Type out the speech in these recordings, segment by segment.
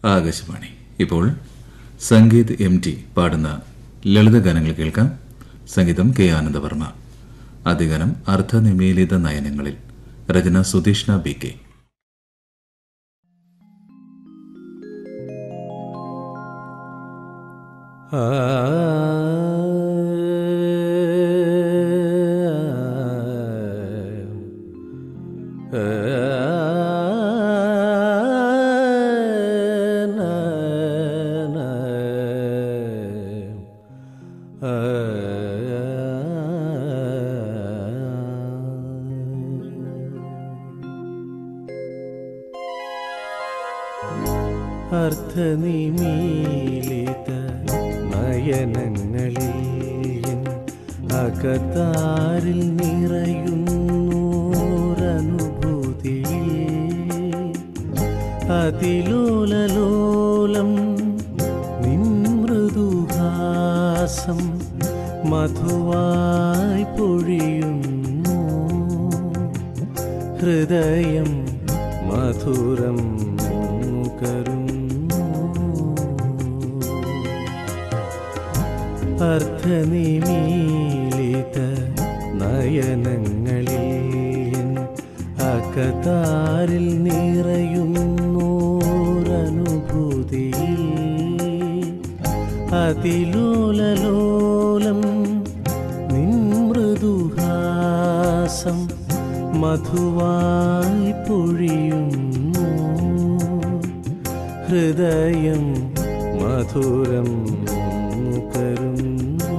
ആകാശവാണി ഇപ്പോൾ Sangeeth M T പാടുന്ന ലളിത ഗാനങ്ങൾ കേൾക്കാം സംഗീതം കെ ആനന്ദവർമ്മ ആദ്യഗാനം അർദ്ധനിമീലിത നയനങ്ങളിൽ രചന സുധീഷ്ണ ബി കെ അർത്ഥനിമീലിത നയനങ്ങളിൽ എൻ അകത്താരിൽ നിറയുന്നൂരനുഭൂതി അതിലോലലോലം നിമൃദുഹാസം മധുവായി പൊഴിയുന്നു ഹൃദയം മധുരം കരുന്നു അർത്ഥനിമീലിത നയനങ്ങളിൽ എൻ അകതാരിൽ നിറയുന്നോരനുഭൂതി അതിലോലലോലം നിമൃദുഹാസം മധുവായി പൊഴിയുന്നു ഹൃദയം മധുരം കരുന്നു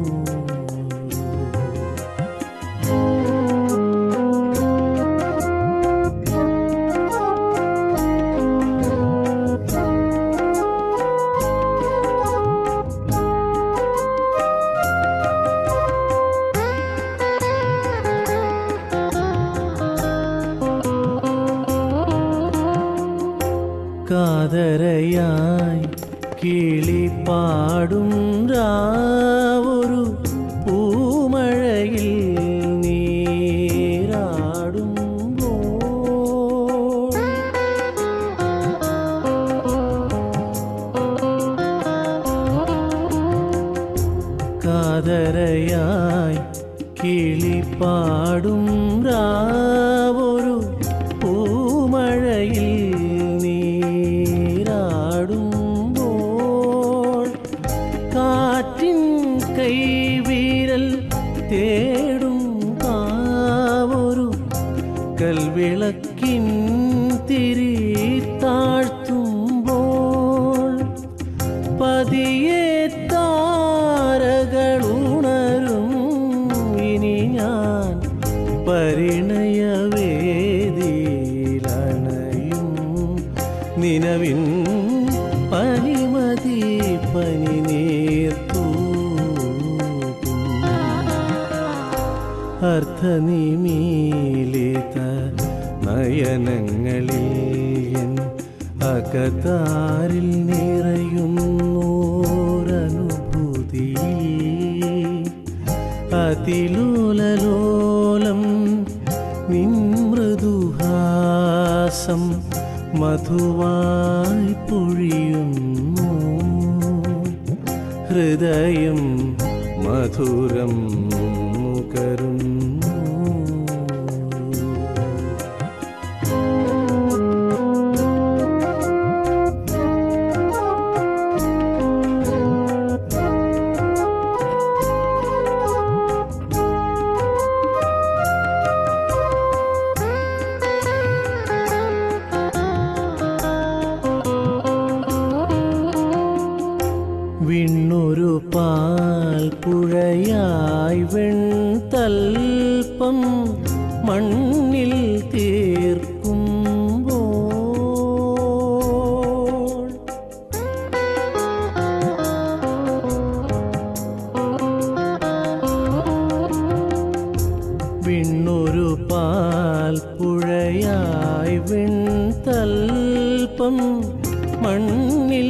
കാതരയായി കിളി പാടും രാവൊരു പൂമഴയിൽ നീരാടുമ്പോൾ കാതരയായി കിളി പാടും രാവൊരു പൂമഴയിൽ നീരാടുമ്പോൾ കാറ്റിൻ കൈവീരൽ തേടും കാവൊരു കൽവിളക്കിൻ തിരി താഴ്ത്തുമ്പോൾ പതിയെ താരകളുണരും ഇനി ഞാൻ പരിണയവേദിയിലണയും നിലവിൻ പനിമതി പനി അർത്ഥനിമീലിത നയനങ്ങളിൽ എൻ അകതാരിൽ നിറയുന്നോരനുഭൂതി അതിലോലലോലം നിമൃദുഹാസം മധുവായി പൊഴിയുന്നു ഹൃദയം മധുരം കരുന്നു വിണ്ണൊരു പാൽ പുഴയായി വെൺതൽപ്പം മണ്ണിൽ തീർക്കുമ്പോൾ വിണ്ണൊരു പാൽ പുഴയായി വെൺതൽപ്പം മണ്ണിൽ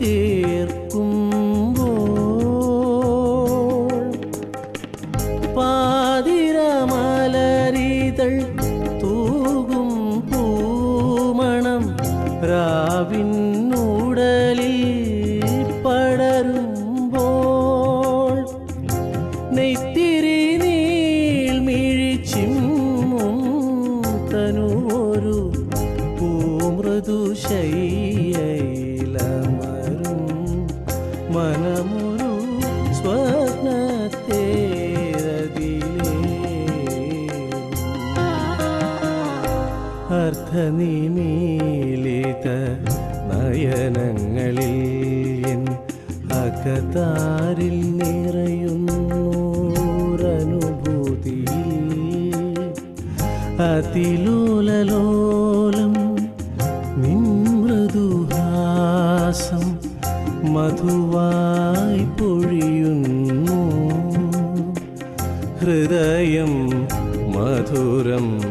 തീർക്കുമ്പോൾ പാതിരമലരിതൾ തൂകും പൂമണം രാവിനു ഉടലിൽ പടരുമ്പോൾ നെയ്ത്തിരി നീൾമിഴിച്ചിമ്മും തനുവൊരു പൂമൃദു ശൈലമരും മനമൊരു സ്വപ്നത്തേരതിലേ അർത്ഥനിമീലിത നയനങ്ങളിൽ എൻ അകതാരിൽ നിറയുന്നൂരനുഭൂതി അതിലോലലോലം നിൻ മൃദുഹാസം മധുവായി പൊഴിയുന്നു ഹൃദയം മധുരം